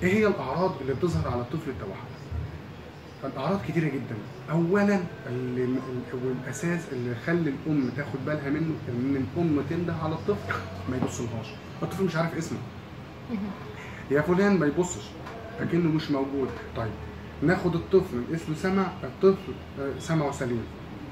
ايه هي الاعراض اللي بتظهر على الطفل التوحد الاعراض كتيره جدا اولا اللي والاساس اللي خلي الام تاخد بالها منه ان الام تنده على الطفل ما يبصلهاش الطفل مش عارف اسمه يا فلان ما يبصش اكنه مش موجود طيب ناخد الطفل اسمه سمع الطفل آه، سمعه سليم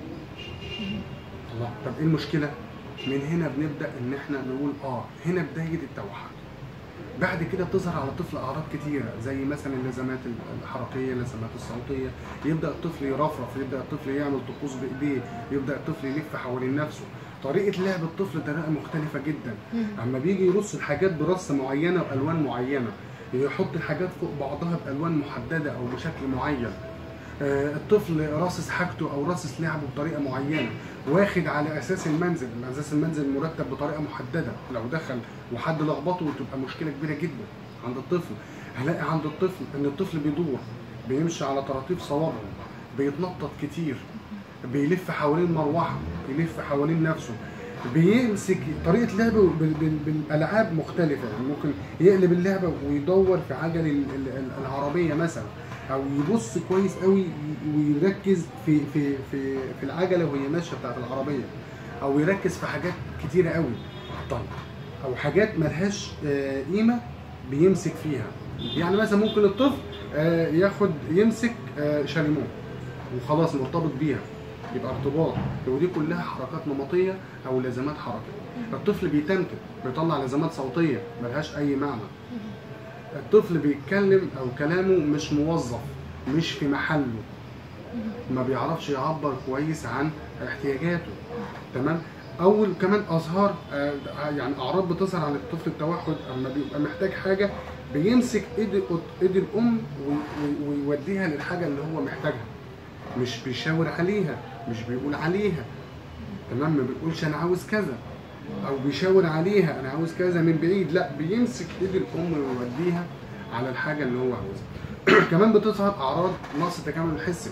الله طب ايه المشكله من هنا بنبدا ان احنا نقول اه هنا بدايه التوحد بعد كده بتظهر على الطفل اعراض كتيره زي مثلا اللزمات الحركيه اللزمات الصوتيه يبدا الطفل يرفرف يبدا الطفل يعمل طقوس بايديه يبدا الطفل يلف حوالين نفسه طريقه لعب الطفل طريقه مختلفه جدا اما بيجي يرص الحاجات برصه معينه والوان معينه يحط الحاجات فوق بعضها بالوان محدده او بشكل معين آه، الطفل راصص حاجته او راصص لعبه بطريقه معينه واخد على اساس المنزل اساس المنزل مرتب بطريقه محدده لو دخل وحد لخبطه تبقى مشكله كبيره جدا عند الطفل هلاقي عند الطفل ان الطفل بيدور بيمشي على طراطيف صوابعه بيتنطط كتير بيلف حوالين مروحه بيلف حوالين نفسه بيمسك طريقه لعبه بال- بال- بالالعاب مختلفه يعني ممكن يقلب اللعبه ويدور في عجل ال- ال- ال- العربيه مثلا او يبص كويس قوي ويركز في في في في العجله وهي ماشيه بتاعت العربيه او يركز في حاجات كتيره قوي طيب او حاجات ملهاش آه، قيمه بيمسك فيها يعني مثلا ممكن الطفل آه، ياخد يمسك آه، شاليمو وخلاص مرتبط بيها يبقى ارتباط ودي كلها حركات نمطيه او لازمات حركه الطفل بيتنتن بيطلع لازمات صوتيه ملهاش اي معنى الطفل بيتكلم او كلامه مش موظف مش في محله ما بيعرفش يعبر كويس عن احتياجاته تمام اول كمان اظهار آه، يعني اعراض بتظهر على الطفل التوحد اما بيبقى محتاج حاجه بيمسك ايد ايد الام وي- وي- ويوديها للحاجه اللي هو محتاجها مش بيشاور عليها مش بيقول عليها تمام ما بيقولش انا عاوز كذا او بيشاور عليها انا عاوز كذا من بعيد لا بيمسك ايد الام ويوديها على الحاجه اللي هو عاوزها كمان بتظهر اعراض نقص التكامل الحسي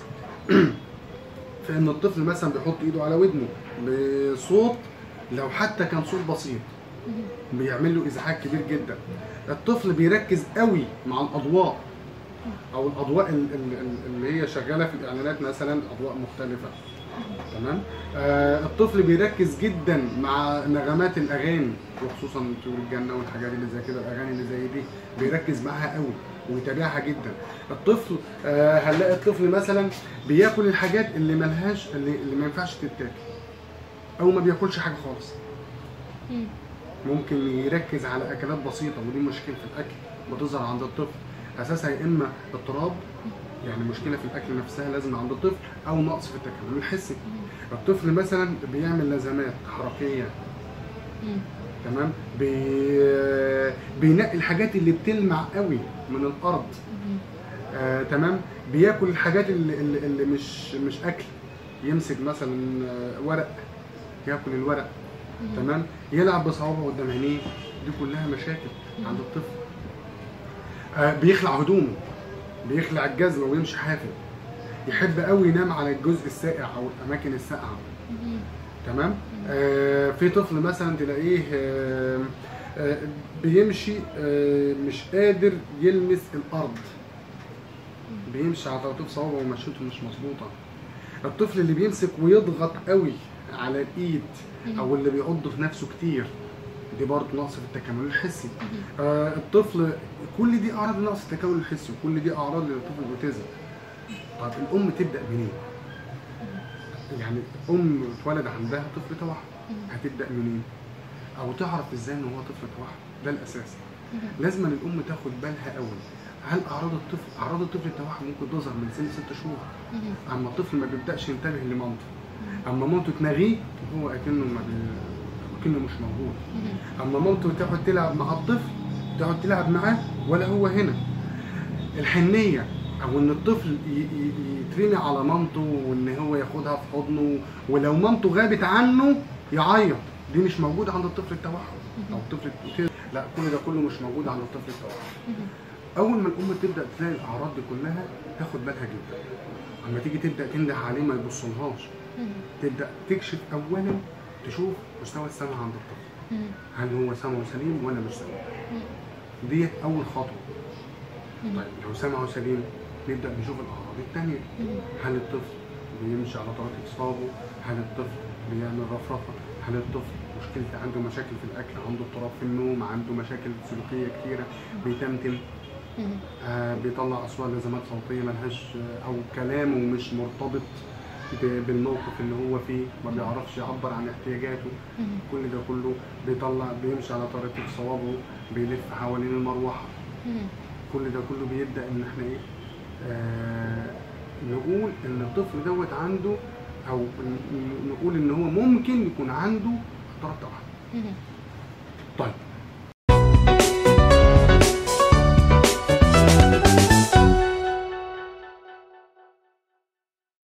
في ان الطفل مثلا بيحط ايده على ودنه بصوت لو حتى كان صوت بسيط بيعمل له ازعاج كبير جدا الطفل بيركز قوي مع الاضواء او الاضواء ال- ال- ال- اللي هي شغاله في الاعلانات مثلا اضواء مختلفه تمام آه الطفل بيركز جدا مع نغمات الاغاني وخصوصا طيور الجنه والحاجات اللي زي كده الاغاني اللي زي دي بيركز معاها قوي ويتابعها جدا الطفل آه هنلاقي الطفل مثلا بياكل الحاجات اللي ملهاش اللي, اللي ما ينفعش تتاكل او ما بياكلش حاجه خالص مم. ممكن يركز على اكلات بسيطه ودي مشكله في الاكل بتظهر عند الطفل اساسها يا اما اضطراب يعني مشكله في الاكل نفسها لازم عند الطفل او نقص في التكامل الحسي الطفل مثلا بيعمل لزمات حركيه مم. تمام بي... بينقي الحاجات اللي بتلمع قوي من الارض مم. آه، تمام بياكل الحاجات اللي, اللي, اللي مش مش اكل يمسك مثلا آه، ورق ياكل الورق مم. تمام يلعب بصوابعه قدام عينيه دي كلها مشاكل عند الطفل آه بيخلع هدومه بيخلع الجزمه ويمشي حافي يحب قوي ينام على الجزء الساقع او الاماكن الساقعه مم. تمام آه في طفل مثلا تلاقيه آه آه بيمشي آه مش قادر يلمس الارض بيمشي على طراطيف صوابعه ومشيته مش مظبوطه الطفل اللي بيمسك ويضغط قوي على الايد او اللي بيعض في نفسه كتير دي برضه نقص في التكامل الحسي آه الطفل كل دي اعراض نقص التكامل الحسي وكل دي اعراض للطفل الاوتيزم طب الام تبدا منين يعني ام اتولد عندها طفل توحد هتبدا منين او تعرف ازاي ان هو طفل توحد ده الاساس لازم الام تاخد بالها قوي هل اعراض الطفل اعراض الطفل التوحد ممكن تظهر من سن ست شهور مم. اما الطفل ما بيبداش ينتبه لمامته اما مامته تناغيه هو اكنه ما بي... اكنه مش موجود مم. اما مامته تقعد تلعب مع الطفل تقعد تلعب معاه ولا هو هنا الحنيه او ان الطفل ي- ي- يترمي على مامته وان هو ياخدها في حضنه ولو مامته غابت عنه يعيط دي مش موجوده عند الطفل التوحد او الطفل الأوتيزم. لا كل ده كله مش موجود عند الطفل التوحد مم. اول ما الام تبدا تلاقي الاعراض دي كلها تاخد بالها جدا اما تيجي تبدا تنده عليه ما يبصلهاش مم. تبدا تكشف اولا تشوف مستوى السمع عند الطفل مم. هل هو سمعه سليم ولا مش سليم مم. ديت اول خطوه مم. طيب لو سمعه سليم نبدا نشوف الاعراض الثانيه مم. هل الطفل بيمشي على طريقه اصابه هل الطفل بيعمل رفرفه هل الطفل مشكلة عنده مشاكل في الاكل عنده اضطراب في النوم عنده مشاكل سلوكيه كتيره بيتمتم مم. آه بيطلع اصوات لازمات صوتيه ملهاش آه، او كلامه مش مرتبط ب- بالموقف اللي هو فيه ما بيعرفش يعبر عن احتياجاته مم. كل ده كله بيطلع بيمشي على طريقه صوابه بيلف حوالين المروحه مم. كل ده كله بيبدا ان احنا ايه آه نقول ان الطفل دوت عنده او ن- نقول ان هو ممكن يكون عنده اضطراب توحد مم. طيب